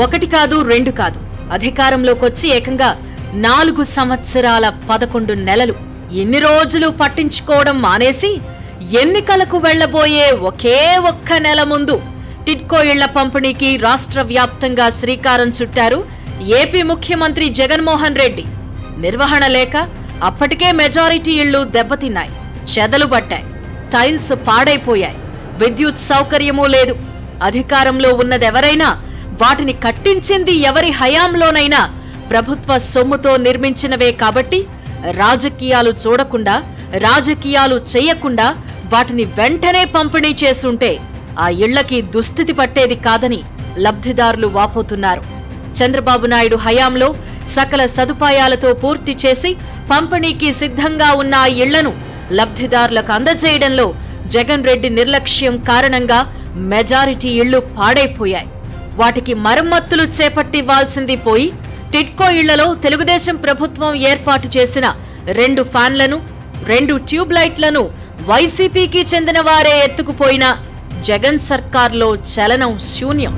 ఒకటి కాదు రెండు కాదు అధికారంలోకి వచ్చి ఏకంగా నాలుగు సంవత్సరాల పదకొండు నెలలు ఎన్ని రోజులు పట్టించుకోవడం మానేసి ఎన్నికలకు వెళ్లబోయే ఒకే ఒక్క నెల ముందు టిడ్కో ఇళ్ల పంపిణీకి రాష్ట్ర వ్యాప్తంగా శ్రీకారం చుట్టారు ఏపీ ముఖ్యమంత్రి జగన్మోహన్ రెడ్డి నిర్వహణ లేక అప్పటికే మెజారిటీ ఇళ్లు దెబ్బతిన్నాయి చెదలు పట్టాయి టైల్స్ పాడైపోయాయి విద్యుత్ సౌకర్యమూ లేదు అధికారంలో ఉన్నదెవరైనా వాటిని కట్టించింది ఎవరి హయాంలోనైనా ప్రభుత్వ సొమ్ముతో నిర్మించినవే కాబట్టి రాజకీయాలు చూడకుండా రాజకీయాలు చేయకుండా వాటిని వెంటనే పంపిణీ చేసుంటే ఆ ఇళ్లకి దుస్థితి పట్టేది కాదని లబ్ధిదారులు వాపోతున్నారు చంద్రబాబు నాయుడు హయాంలో సకల సదుపాయాలతో పూర్తి చేసి పంపిణీకి సిద్ధంగా ఉన్న ఆ ఇళ్లను లబ్ధిదారులకు అందజేయడంలో జగన్ రెడ్డి నిర్లక్ష్యం కారణంగా మెజారిటీ ఇళ్లు పాడైపోయాయి వాటికి మరమ్మతులు చేపట్టివ్వాల్సింది పోయి టిడ్కో ఇళ్లలో తెలుగుదేశం ప్రభుత్వం ఏర్పాటు చేసిన రెండు ఫ్యాన్లను రెండు ట్యూబ్ లైట్లను వైసీపీకి చెందిన వారే ఎత్తుకుపోయిన జగన్ సర్కార్లో చలనం శూన్యం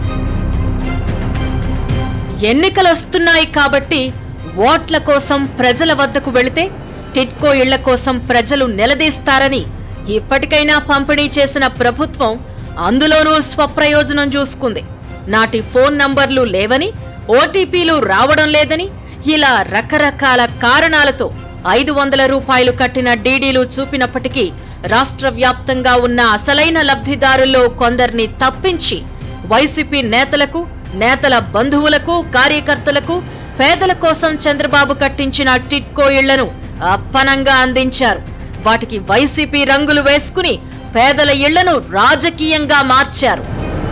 ఎన్నికలొస్తున్నాయి కాబట్టి ఓట్ల కోసం ప్రజల వద్దకు వెళితే టిడ్కో ఇళ్ల కోసం ప్రజలు నిలదీస్తారని ఇప్పటికైనా పంపిణీ చేసిన ప్రభుత్వం అందులోనూ స్వప్రయోజనం చూసుకుంది నాటి ఫోన్ నంబర్లు లేవని ఓటీపీలు రావడం లేదని ఇలా రకరకాల కారణాలతో ఐదు వందల రూపాయలు కట్టిన డీడీలు చూపినప్పటికీ రాష్ట్ర వ్యాప్తంగా ఉన్న అసలైన లబ్ధిదారుల్లో కొందరిని తప్పించి వైసీపీ నేతలకు నేతల బంధువులకు కార్యకర్తలకు పేదల కోసం చంద్రబాబు కట్టించిన టిట్కో ఇళ్లను అప్పనంగా అందించారు వాటికి వైసీపీ రంగులు వేసుకుని పేదల ఇళ్లను రాజకీయంగా మార్చారు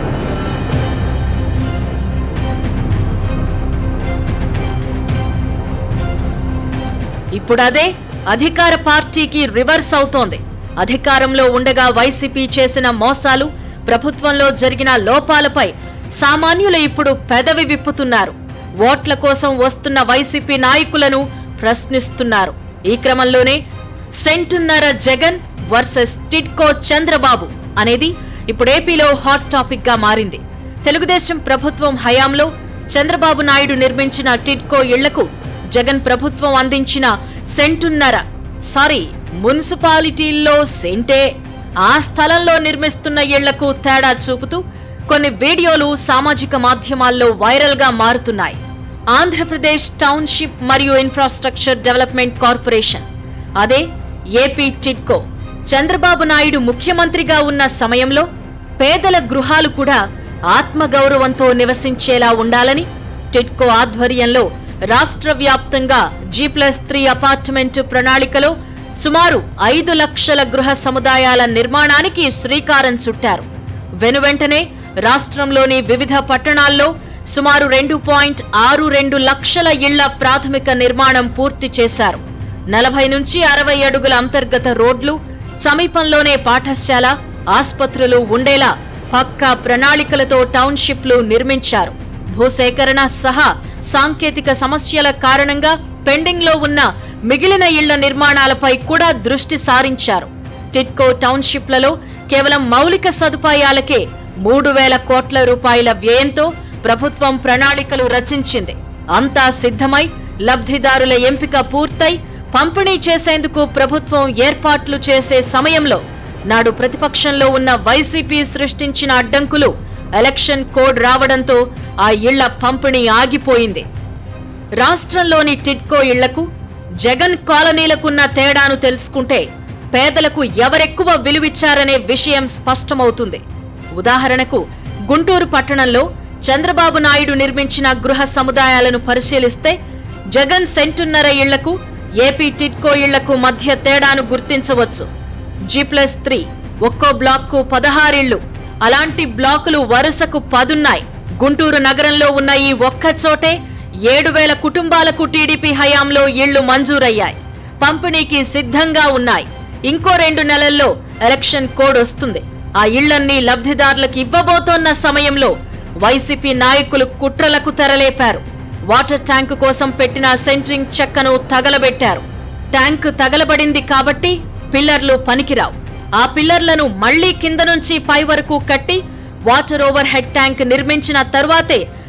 ఇప్పుడు అదే అధికార పార్టీకి రివర్స్ అవుతోంది అధికారంలో ఉండగా వైసీపీ చేసిన మోసాలు ప్రభుత్వంలో జరిగిన లోపాలపై సామాన్యులు ఇప్పుడు పెదవి విప్పుతున్నారు ఓట్ల కోసం వస్తున్న వైసీపీ నాయకులను ప్రశ్నిస్తున్నారు ఈ క్రమంలోనే సెంటున్నర జగన్ వర్సెస్ టిడ్కో చంద్రబాబు అనేది ఇప్పుడు ఏపీలో హాట్ టాపిక్ గా మారింది తెలుగుదేశం ప్రభుత్వం హయాంలో చంద్రబాబు నాయుడు నిర్మించిన టిడ్కో ఇళ్లకు జగన్ ప్రభుత్వం అందించిన సెంటున్నర సారీ మున్సిపాలిటీల్లో సెంటే ఆ స్థలంలో నిర్మిస్తున్న ఇళ్లకు తేడా చూపుతూ కొన్ని వీడియోలు సామాజిక మాధ్యమాల్లో వైరల్ గా మారుతున్నాయి ఆంధ్రప్రదేశ్ టౌన్షిప్ మరియు ఇన్ఫ్రాస్ట్రక్చర్ డెవలప్మెంట్ కార్పొరేషన్ అదే ఏపీ టిడ్కో చంద్రబాబు నాయుడు ముఖ్యమంత్రిగా ఉన్న సమయంలో పేదల గృహాలు కూడా ఆత్మగౌరవంతో నివసించేలా ఉండాలని టిడ్కో ఆధ్వర్యంలో రాష్ట్ర వ్యాప్తంగా జీ ప్లస్ త్రీ అపార్ట్మెంట్ ప్రణాళికలో సుమారు ఐదు లక్షల గృహ సముదాయాల నిర్మాణానికి శ్రీకారం చుట్టారు వెనువెంటనే రాష్ట్రంలోని వివిధ పట్టణాల్లో సుమారు రెండు పాయింట్ ఆరు రెండు లక్షల ఇళ్ల ప్రాథమిక నిర్మాణం పూర్తి చేశారు నలభై నుంచి అరవై అడుగుల అంతర్గత రోడ్లు సమీపంలోనే పాఠశాల ఆస్పత్రులు ఉండేలా పక్కా ప్రణాళికలతో టౌన్షిప్లు నిర్మించారు భూసేకరణ సహా సాంకేతిక సమస్యల కారణంగా పెండింగ్ లో ఉన్న మిగిలిన ఇళ్ల నిర్మాణాలపై కూడా దృష్టి సారించారు టిట్కో టౌన్షిప్లలో కేవలం మౌలిక సదుపాయాలకే మూడు వేల కోట్ల రూపాయల వ్యయంతో ప్రభుత్వం ప్రణాళికలు రచించింది అంతా సిద్ధమై లబ్ధిదారుల ఎంపిక పూర్తయి పంపిణీ చేసేందుకు ప్రభుత్వం ఏర్పాట్లు చేసే సమయంలో నాడు ప్రతిపక్షంలో ఉన్న వైసీపీ సృష్టించిన అడ్డంకులు ఎలక్షన్ కోడ్ రావడంతో ఆ ఇళ్ల పంపిణీ ఆగిపోయింది రాష్ట్రంలోని టిడ్కో ఇళ్లకు జగన్ కాలనీలకున్న తేడాను తెలుసుకుంటే పేదలకు ఎవరెక్కువ విలువిచ్చారనే విషయం స్పష్టమవుతుంది ఉదాహరణకు గుంటూరు పట్టణంలో చంద్రబాబు నాయుడు నిర్మించిన గృహ సముదాయాలను పరిశీలిస్తే జగన్ సెంటున్నర ఇళ్లకు ఏపీ టిడ్కో ఇళ్లకు మధ్య తేడాను గుర్తించవచ్చు జీ ప్లస్ త్రీ ఒక్కో బ్లాక్కు పదహారిళ్లు అలాంటి బ్లాకులు వరుసకు పదున్నాయి గుంటూరు నగరంలో ఉన్న ఈ ఒక్క చోటే ఏడు వేల కుటుంబాలకు టీడీపీ హయాంలో ఇళ్లు మంజూరయ్యాయి పంపిణీకి సిద్ధంగా ఉన్నాయి ఇంకో రెండు నెలల్లో ఎలక్షన్ కోడ్ వస్తుంది ఆ ఇళ్లన్నీ లబ్ధిదారులకు ఇవ్వబోతోన్న సమయంలో వైసీపీ నాయకులు కుట్రలకు తెరలేపారు వాటర్ ట్యాంకు కోసం పెట్టిన సెంట్రింగ్ చెక్కను తగలబెట్టారు ట్యాంక్ తగలబడింది కాబట్టి పిల్లర్లు పనికిరావు ఆ పిల్లర్లను మళ్లీ కింద నుంచి పై వరకు కట్టి వాటర్ ఓవర్ హెడ్ ట్యాంక్ నిర్మించిన తర్వాతే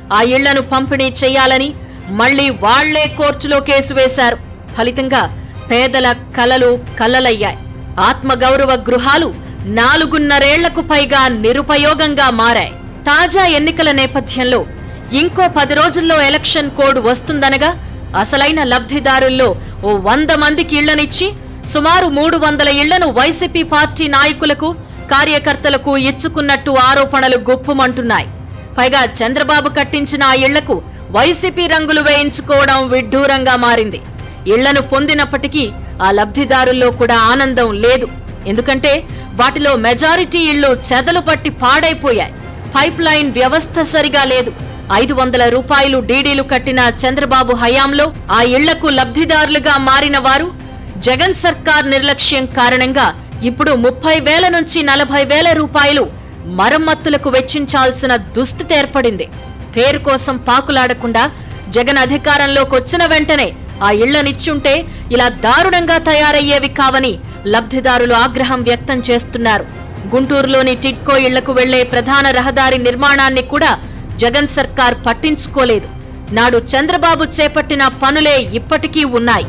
ఆ ఇళ్లను పంపిణీ చేయాలని మళ్లీ వాళ్లే కోర్టులో కేసు వేశారు ఫలితంగా పేదల కలలు కలలయ్యాయి ఆత్మగౌరవ గృహాలు నాలుగున్నరేళ్లకు పైగా నిరుపయోగంగా మారాయి తాజా ఎన్నికల నేపథ్యంలో ఇంకో పది రోజుల్లో ఎలక్షన్ కోడ్ వస్తుందనగా అసలైన లబ్ధిదారుల్లో ఓ వంద మందికి ఇళ్లనిచ్చి సుమారు మూడు వందల ఇళ్లను వైసీపీ పార్టీ నాయకులకు కార్యకర్తలకు ఇచ్చుకున్నట్టు ఆరోపణలు గుప్పుమంటున్నాయి పైగా చంద్రబాబు కట్టించిన ఆ ఇళ్లకు వైసీపీ రంగులు వేయించుకోవడం విడ్డూరంగా మారింది ఇళ్లను పొందినప్పటికీ ఆ లబ్ధిదారుల్లో కూడా ఆనందం లేదు ఎందుకంటే వాటిలో మెజారిటీ ఇళ్లు చెదలు పట్టి పాడైపోయాయి పైప్ లైన్ వ్యవస్థ సరిగా లేదు ఐదు వందల రూపాయలు డీడీలు కట్టిన చంద్రబాబు హయాంలో ఆ ఇళ్లకు లబ్ధిదారులుగా మారిన వారు జగన్ సర్కార్ నిర్లక్ష్యం కారణంగా ఇప్పుడు ముప్పై వేల నుంచి నలభై వేల రూపాయలు మరమ్మతులకు వెచ్చించాల్సిన దుస్థితి ఏర్పడింది పేరు కోసం పాకులాడకుండా జగన్ అధికారంలోకి వచ్చిన వెంటనే ఆ ఇళ్లనిచ్చుంటే ఇలా దారుణంగా తయారయ్యేవి కావని లబ్ధిదారులు ఆగ్రహం వ్యక్తం చేస్తున్నారు గుంటూరులోని టిడ్కో ఇళ్లకు వెళ్లే ప్రధాన రహదారి నిర్మాణాన్ని కూడా జగన్ సర్కార్ పట్టించుకోలేదు నాడు చంద్రబాబు చేపట్టిన పనులే ఇప్పటికీ ఉన్నాయి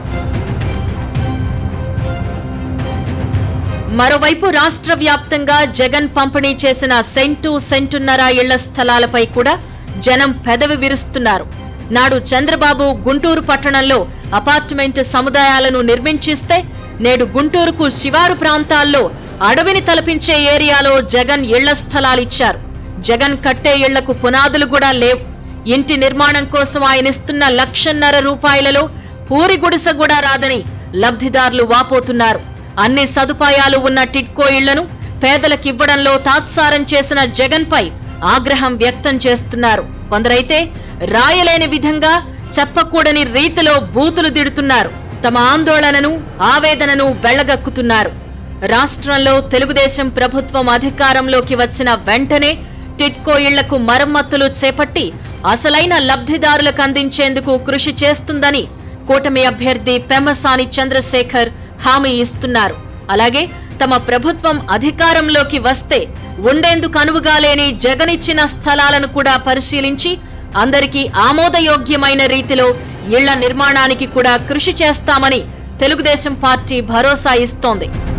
మరోవైపు రాష్ట్ర వ్యాప్తంగా జగన్ పంపిణీ చేసిన సెంటు సెంటున్నర ఇళ్ల స్థలాలపై కూడా జనం పెదవి విరుస్తున్నారు నాడు చంద్రబాబు గుంటూరు పట్టణంలో అపార్ట్మెంట్ సముదాయాలను నిర్మించిస్తే నేడు గుంటూరుకు శివారు ప్రాంతాల్లో అడవిని తలపించే ఏరియాలో జగన్ ఇళ్ల స్థలాలిచ్చారు జగన్ కట్టే ఇళ్లకు పునాదులు కూడా లేవు ఇంటి నిర్మాణం కోసం ఆయన ఇస్తున్న లక్షన్నర రూపాయలలో పూరి గుడిసె కూడా రాదని లబ్ధిదారులు వాపోతున్నారు అన్ని సదుపాయాలు ఉన్న టిడ్కో ఇళ్లను పేదలకివ్వడంలో తాత్సారం చేసిన జగన్ పై ఆగ్రహం వ్యక్తం చేస్తున్నారు కొందరైతే రాయలేని విధంగా చెప్పకూడని రీతిలో బూతులు తిడుతున్నారు తమ ఆందోళనను ఆవేదనను వెళ్లగక్కుతున్నారు రాష్ట్రంలో తెలుగుదేశం ప్రభుత్వం అధికారంలోకి వచ్చిన వెంటనే టిడ్కో ఇళ్లకు మరమ్మతులు చేపట్టి అసలైన లబ్ధిదారులకు అందించేందుకు కృషి చేస్తుందని కూటమి అభ్యర్థి పెమ్మసాని చంద్రశేఖర్ హామీ ఇస్తున్నారు అలాగే తమ ప్రభుత్వం అధికారంలోకి వస్తే ఉండేందుకు అనువుగా లేని జగనిచ్చిన స్థలాలను కూడా పరిశీలించి అందరికీ ఆమోదయోగ్యమైన రీతిలో ఇళ్ల నిర్మాణానికి కూడా కృషి చేస్తామని తెలుగుదేశం పార్టీ భరోసా ఇస్తోంది